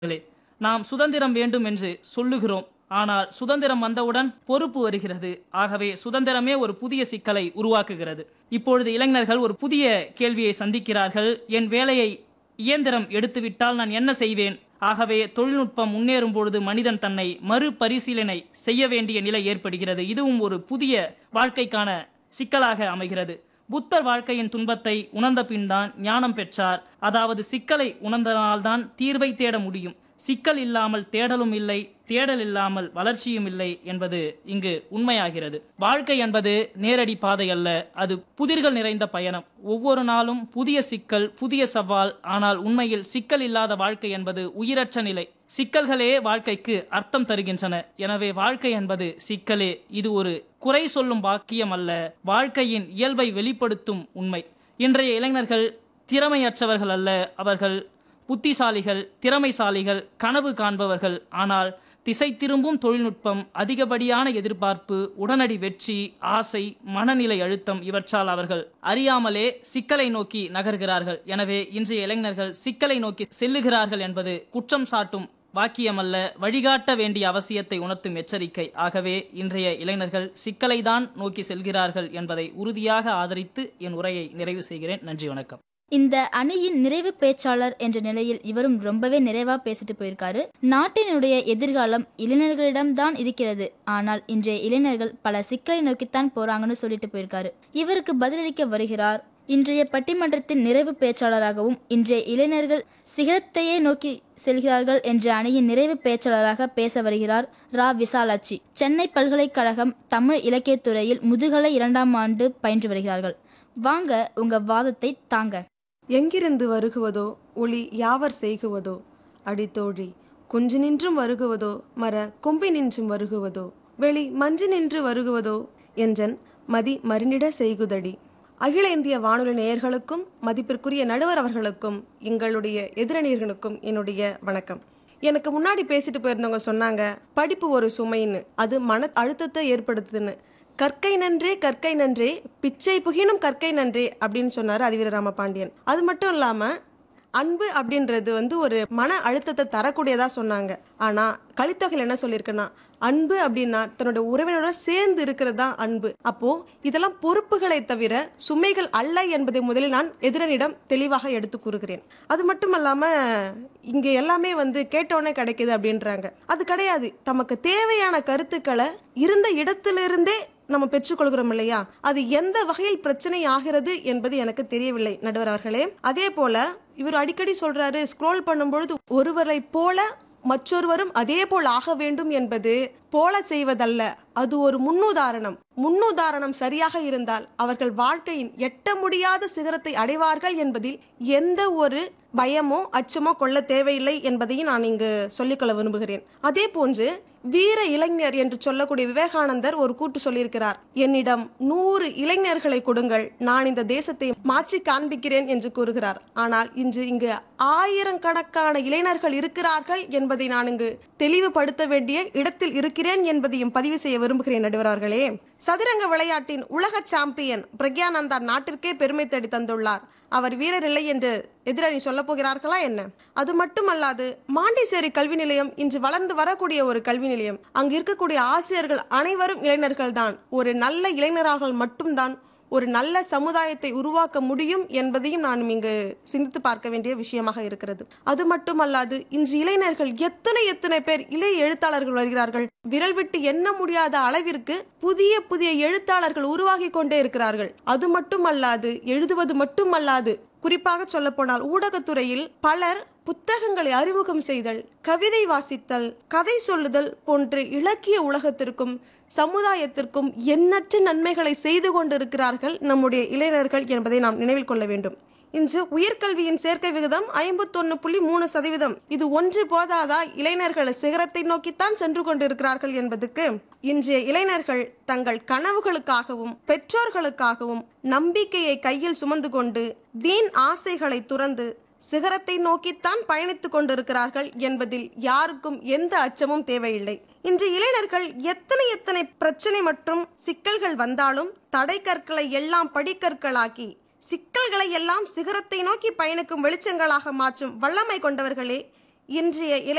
இளைஞர்களே நாம் சுதந்திரம் வேண்டும் என்று சொல்லுகிறோம் ஆனால் சுதந்திரம் வந்தவுடன் பொறுப்பு வருகிறது ஆகவே சுதந்திரமே ஒரு புதிய சிக்கலை உருவாக்குகிறது இப்பொழுது இளைஞர்கள் ஒரு புதிய கேள்வியை சந்திக்கிறார்கள் என் வேலையை இயந்திரம் எடுத்துவிட்டால் நான் என்ன செய்வேன் ஆகவே தொழில்நுட்பம் முன்னேறும் பொழுது மனிதன் தன்னை மறுபரிசீலனை செய்ய வேண்டிய நிலை ஏற்படுகிறது இதுவும் ஒரு புதிய வாழ்க்கைக்கான சிக்கலாக அமைகிறது புத்தர் வாழ்க்கையின் துன்பத்தை உணர்ந்த பின்தான் ஞானம் பெற்றார் அதாவது சிக்கலை உணர்ந்தனால்தான் தீர்வை தேட முடியும் சிக்கல் இல்லாமல் தேடலும் இல்லை தேடல் இல்லாமல் வளர்ச்சியும் இல்லை என்பது இங்கு உண்மையாகிறது வாழ்க்கை என்பது நேரடி பாதை அல்ல அது புதிர்கள் நிறைந்த பயணம் ஒவ்வொரு நாளும் புதிய சிக்கல் புதிய சவால் ஆனால் உண்மையில் சிக்கல் இல்லாத வாழ்க்கை என்பது உயிரற்ற நிலை சிக்கல்களே வாழ்க்கைக்கு அர்த்தம் தருகின்றன எனவே வாழ்க்கை என்பது சிக்கலே இது ஒரு குறை சொல்லும் வாக்கியம் அல்ல வாழ்க்கையின் இயல்பை வெளிப்படுத்தும் உண்மை இன்றைய இளைஞர்கள் திறமையற்றவர்கள் அல்ல அவர்கள் புத்திசாலிகள் திறமைசாலிகள் கனவு காண்பவர்கள் ஆனால் திசை திரும்பும் தொழில்நுட்பம் அதிகப்படியான எதிர்பார்ப்பு உடனடி வெற்றி ஆசை மனநிலை அழுத்தம் இவற்றால் அவர்கள் அறியாமலே சிக்கலை நோக்கி நகர்கிறார்கள் எனவே இன்றைய இளைஞர்கள் சிக்கலை நோக்கி செல்லுகிறார்கள் என்பது குற்றம் சாட்டும் வாக்கியமல்ல வழிகாட்ட வேண்டிய அவசியத்தை உணர்த்தும் எச்சரிக்கை ஆகவே இன்றைய இளைஞர்கள் சிக்கலை தான் நோக்கி செல்கிறார்கள் என்பதை உறுதியாக ஆதரித்து என் உரையை நிறைவு செய்கிறேன் நன்றி வணக்கம் இந்த அணியின் நிறைவு பேச்சாளர் என்ற நிலையில் இவரும் ரொம்பவே நிறைவா பேசிட்டு போயிருக்காரு நாட்டினுடைய எதிர்காலம் இளைஞர்களிடம்தான் இருக்கிறது ஆனால் இன்றைய இளைஞர்கள் பல சிக்கலை நோக்கித்தான் போறாங்கன்னு சொல்லிட்டு போயிருக்காரு இவருக்கு பதிலளிக்க வருகிறார் இன்றைய பட்டிமன்றத்தின் நிறைவு பேச்சாளராகவும் இன்றைய இளைஞர்கள் சிகரத்தையே நோக்கி செல்கிறார்கள் என்ற அணியின் நிறைவு பேச்சாளராக பேச வருகிறார் ரா விசாலாட்சி சென்னை பல்கலைக்கழகம் தமிழ் இலக்கியத் துறையில் முதுகலை இரண்டாம் ஆண்டு பயின்று வருகிறார்கள் வாங்க உங்க வாதத்தை தாங்க எங்கிருந்து வருகுவதோ ஒளி யாவர் செய்குவதோ அடித்தோழி குஞ்சு நின்றும் வருகுவதோ மர கொம்பி நின்றும் வருகுவதோ வெளி மஞ்சு நின்று வருகுவதோ என்றன் மதி மருணிட செய்குதடி அகில இந்திய வானொலி நேயர்களுக்கும் மதிப்பிற்குரிய நடுவர் அவர்களுக்கும் எங்களுடைய எதிரணியர்களுக்கும் என்னுடைய வணக்கம் எனக்கு முன்னாடி பேசிட்டு போயிருந்தவங்க சொன்னாங்க படிப்பு ஒரு சுமைன்னு அது மன அழுத்தத்தை ஏற்படுத்துதுன்னு கற்கை நன்றே கற்கை நன்றே பிச்சை புகினும் கற்கை நன்றே அப்படின்னு சொன்னார் அதிவீர ராமபாண்டியன் அது மட்டும் இல்லாம அன்பு அப்படின்றது வந்து ஒரு மன அழுத்தத்தை தரக்கூடியதா சொன்னாங்க ஆனா கலித்தொகையில் என்ன சொல்லியிருக்குன்னா அன்பு அப்படின்னா தன்னோட உறவினரோட சேர்ந்து இருக்கிறது தான் அன்பு அப்போ இதெல்லாம் பொறுப்புகளை தவிர சுமைகள் அல்ல என்பதை முதலில் நான் எதிரனிடம் தெளிவாக எடுத்து கூறுகிறேன் அது மட்டும் இல்லாம இங்க எல்லாமே வந்து கேட்டோன்னே கிடைக்குது அப்படின்றாங்க அது கிடையாது தமக்கு தேவையான கருத்துக்களை இருந்த இடத்திலிருந்தே நம்ம பெற்றுக்கொள்கிறோம் இல்லையா அது எந்த வகையில் பிரச்சனை ஆகிறது என்பது எனக்கு தெரியவில்லை நடுவர் அவர்களே அதே போல இவர் அடிக்கடி சொல்றாரு ஸ்க்ரோல் பண்ணும்பொழுது ஒருவரை போல மற்றொருவரும் அதே போல் ஆக வேண்டும் என்பது போல செய்வதல்ல அது ஒரு முன்னுதாரணம் முன்னுதாரணம் சரியாக இருந்தால் அவர்கள் வாழ்க்கையின் எட்ட முடியாத சிகரத்தை அடைவார்கள் என்பதில் எந்த ஒரு பயமோ அச்சமோ கொள்ள தேவையில்லை என்பதையும் நான் இங்கு சொல்லிக்கொள்ள விரும்புகிறேன் அதே போன்று வீர இளைஞர் என்று சொல்லக்கூடிய விவேகானந்தர் ஒரு கூட்டு சொல்லியிருக்கிறார் என்னிடம் நூறு இளைஞர்களை கொடுங்கள் நான் இந்த தேசத்தை மாற்றி காண்பிக்கிறேன் என்று கூறுகிறார் ஆனால் இன்று இங்கு ஆயிரக்கணக்கான இளைஞர்கள் இருக்கிறார்கள் என்பதை நான் இங்கு தெளிவுபடுத்த வேண்டிய இடத்தில் இருக்கிறேன் என்பதையும் பதிவு செய்ய விரும்புகிறேன் நடுவர்களே சதுரங்க விளையாட்டின் உலக சாம்பியன் பிரக்யானந்தா நாட்டிற்கே பெருமை தேடி தந்துள்ளார் அவர் வீரர் இல்லை என்று எதிரணி சொல்ல போகிறார்களா என்ன அது மட்டுமல்லாது மாண்டிசேரி கல்வி நிலையம் இன்று வளர்ந்து வரக்கூடிய ஒரு கல்வி நிலையம் அங்கு இருக்கக்கூடிய ஆசிரியர்கள் அனைவரும் இளைஞர்கள் தான் ஒரு நல்ல இளைஞராக மட்டும்தான் ஒரு நல்ல சமுதாயத்தை உருவாக்க முடியும் என்பதையும் நான் இங்கு சிந்தித்து பார்க்க வேண்டிய விஷயமாக இருக்கிறது அது மட்டுமல்லாது இன்று இளைஞர்கள் எத்தனை எத்தனை பேர் இளைய எழுத்தாளர்கள் வருகிறார்கள் விரல் விட்டு எண்ண முடியாத அளவிற்கு புதிய புதிய எழுத்தாளர்கள் உருவாகி கொண்டே இருக்கிறார்கள் அது மட்டுமல்லாது எழுதுவது மட்டுமல்லாது குறிப்பாக சொல்ல போனால் ஊடகத்துறையில் பலர் புத்தகங்களை அறிமுகம் செய்தல் கவிதை வாசித்தல் கதை சொல்லுதல் போன்ற இலக்கிய உலகத்திற்கும் சமுதாயத்திற்கும் எண்ணற்ற நன்மைகளை செய்து கொண்டிருக்கிறார்கள் நம்முடைய இளைஞர்கள் என்பதை நாம் நினைவில் கொள்ள வேண்டும் இன்று உயர்கல்வியின் சேர்க்கை விகிதம் ஐம்பத்தொன்னு புள்ளி மூணு சதவீதம் இது ஒன்று போதாதா இளைஞர்கள் சிகரத்தை நோக்கித்தான் சென்று கொண்டிருக்கிறார்கள் என்பதுக்கு இன்றைய இளைஞர்கள் தங்கள் கனவுகளுக்காகவும் பெற்றோர்களுக்காகவும் நம்பிக்கையை கையில் சுமந்து கொண்டு வீண் ஆசைகளை துறந்து சிகரத்தை நோக்கித்தான் பயணித்துக் கொண்டிருக்கிறார்கள் என்பதில் யாருக்கும் எந்த அச்சமும் தேவையில்லை இன்று இளைஞர்கள் எத்தனை எத்தனை பிரச்சனை மற்றும் சிக்கல்கள் வந்தாலும் தடை கற்களை எல்லாம் படிக்கற்களாக்கி சிக்கல்களை எல்லாம் சிகரத்தை நோக்கி பயணிக்கும் வெளிச்சங்களாக மாற்றும் வல்லமை கொண்டவர்களே இன்றைய இளை